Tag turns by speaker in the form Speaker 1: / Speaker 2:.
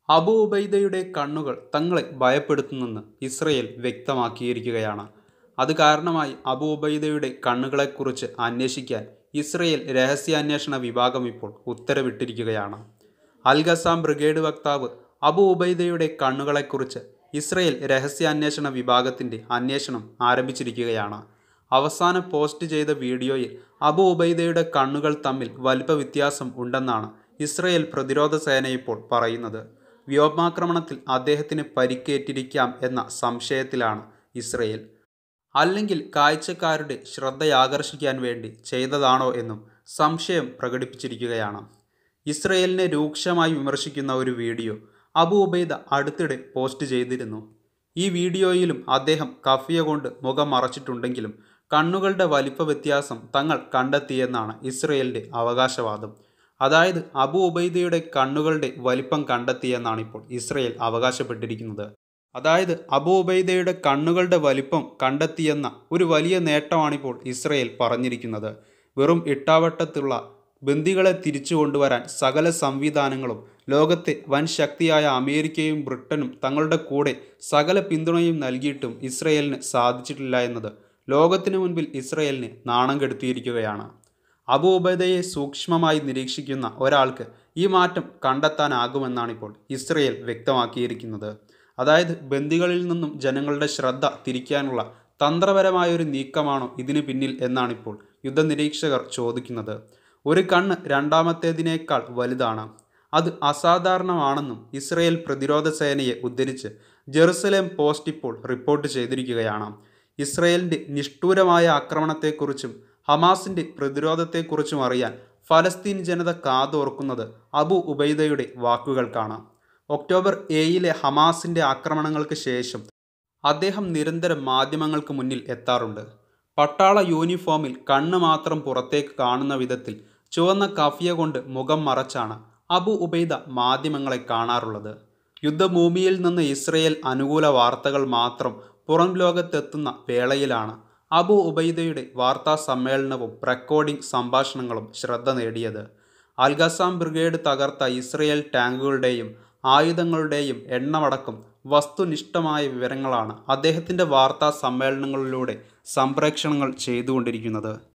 Speaker 1: അബു ഉബൈദയുടെ കണ്ണുകൾ തങ്ങളെ ഭയപ്പെടുത്തുന്നെന്ന് ഇസ്രയേൽ വ്യക്തമാക്കിയിരിക്കുകയാണ് അത് കാരണമായി അബു ഉബൈദയുടെ കണ്ണുകളെക്കുറിച്ച് അന്വേഷിക്കാൻ ഇസ്രയേൽ രഹസ്യാന്വേഷണ വിഭാഗം ഇപ്പോൾ ഉത്തരവിട്ടിരിക്കുകയാണ് അൽ ഖസാം ബ്രിഗേഡ് വക്താവ് അബു ഉബൈദയുടെ കണ്ണുകളെക്കുറിച്ച് ഇസ്രയേൽ രഹസ്യാന്വേഷണ വിഭാഗത്തിൻ്റെ അന്വേഷണം ആരംഭിച്ചിരിക്കുകയാണ് അവസാനം പോസ്റ്റ് ചെയ്ത വീഡിയോയിൽ അബു ഉബൈദയുടെ കണ്ണുകൾ തമ്മിൽ വലിപ്പ വ്യത്യാസം ഉണ്ടെന്നാണ് ഇസ്രയേൽ പ്രതിരോധ സേന ഇപ്പോൾ പറയുന്നത് വ്യോമാക്രമണത്തിൽ അദ്ദേഹത്തിന് പരിക്കേറ്റിരിക്കാം എന്ന സംശയത്തിലാണ് ഇസ്രയേൽ അല്ലെങ്കിൽ കാഴ്ചക്കാരുടെ ശ്രദ്ധയാകർഷിക്കാൻ വേണ്ടി ചെയ്തതാണോ എന്നും സംശയം പ്രകടിപ്പിച്ചിരിക്കുകയാണ് ഇസ്രയേലിനെ രൂക്ഷമായി വിമർശിക്കുന്ന ഒരു വീഡിയോ അബു ഉബൈദ അടുത്തിടെ പോസ്റ്റ് ചെയ്തിരുന്നു ഈ വീഡിയോയിലും അദ്ദേഹം കഫിയ കൊണ്ട് മുഖം മറച്ചിട്ടുണ്ടെങ്കിലും കണ്ണുകളുടെ വലിപ്പ വ്യത്യാസം തങ്ങൾ കണ്ടെത്തിയെന്നാണ് ഇസ്രയേലിൻ്റെ അവകാശവാദം അതായത് അബു ഉബൈദയുടെ കണ്ണുകളുടെ വലിപ്പം കണ്ടെത്തിയെന്നാണ് ഇപ്പോൾ ഇസ്രയേൽ അവകാശപ്പെട്ടിരിക്കുന്നത് അതായത് അബു ഉബൈദയുടെ കണ്ണുകളുടെ വലിപ്പം കണ്ടെത്തിയെന്ന ഒരു വലിയ നേട്ടമാണിപ്പോൾ ഇസ്രയേൽ പറഞ്ഞിരിക്കുന്നത് വെറും ഇട്ടാവട്ടത്തുള്ള ബന്ദികളെ തിരിച്ചു കൊണ്ടുവരാൻ സകല സംവിധാനങ്ങളും ലോകത്തെ വൻ ശക്തിയായ അമേരിക്കയും ബ്രിട്ടനും തങ്ങളുടെ കൂടെ സകല പിന്തുണയും നൽകിയിട്ടും ഇസ്രയേലിന് സാധിച്ചിട്ടില്ല എന്നത് ലോകത്തിനു മുൻപിൽ ഇസ്രയേലിനെ നാണം കെടുത്തിയിരിക്കുകയാണ് അബു ഉബൈദയെ സൂക്ഷ്മമായി നിരീക്ഷിക്കുന്ന ഒരാൾക്ക് ഈ മാറ്റം കണ്ടെത്താനാകുമെന്നാണിപ്പോൾ ഇസ്രയേൽ വ്യക്തമാക്കിയിരിക്കുന്നത് അതായത് ബന്ദികളിൽ നിന്നും ജനങ്ങളുടെ ശ്രദ്ധ തിരിക്കാനുള്ള തന്ത്രപരമായൊരു നീക്കമാണോ ഇതിന് പിന്നിൽ എന്നാണിപ്പോൾ യുദ്ധനിരീക്ഷകർ ചോദിക്കുന്നത് ഒരു കണ്ണ് രണ്ടാമത്തേതിനേക്കാൾ വലുതാണ് അത് അസാധാരണമാണെന്നും ഇസ്രയേൽ പ്രതിരോധ സേനയെ ഉദ്ധരിച്ച് ജെറുസലേം പോസ്റ്റ് ഇപ്പോൾ റിപ്പോർട്ട് ചെയ്തിരിക്കുകയാണ് ഇസ്രയേലിൻ്റെ നിഷ്ഠൂരമായ ആക്രമണത്തെക്കുറിച്ചും ഹമാസിൻ്റെ പ്രതിരോധത്തെക്കുറിച്ചും അറിയാൻ ഫലസ്തീൻ ജനത കാതോർക്കുന്നത് അബു ഉബൈദയുടെ വാക്കുകൾക്കാണ് ഒക്ടോബർ ഏഴിലെ ഹമാസിൻ്റെ ആക്രമണങ്ങൾക്ക് ശേഷം അദ്ദേഹം നിരന്തരം മാധ്യമങ്ങൾക്ക് മുന്നിൽ എത്താറുണ്ട് പട്ടാള യൂണിഫോമിൽ കണ്ണ് മാത്രം പുറത്തേക്ക് കാണുന്ന വിധത്തിൽ ചുവന്ന കഫിയ കൊണ്ട് മുഖം മറച്ചാണ് അബു ഉബൈദ മാധ്യമങ്ങളെ കാണാറുള്ളത് യുദ്ധഭൂമിയിൽ നിന്ന് ഇസ്രയേൽ അനുകൂല വാർത്തകൾ മാത്രം പുറം ലോകത്തെത്തുന്ന വേളയിലാണ് അബു ഉബൈദയുടെ വാർത്താ സമ്മേളനവും റെക്കോർഡിംഗ് സംഭാഷണങ്ങളും ശ്രദ്ധ നേടിയത് അൽഗസാം ബ്രിഗേഡ് തകർത്ത ഇസ്രയേൽ ടാങ്കുകളുടെയും ആയുധങ്ങളുടെയും എണ്ണമടക്കം വസ്തുനിഷ്ഠമായ വിവരങ്ങളാണ് അദ്ദേഹത്തിൻ്റെ വാർത്താ സമ്മേളനങ്ങളിലൂടെ സംപ്രേക്ഷണങ്ങൾ ചെയ്തുകൊണ്ടിരിക്കുന്നത്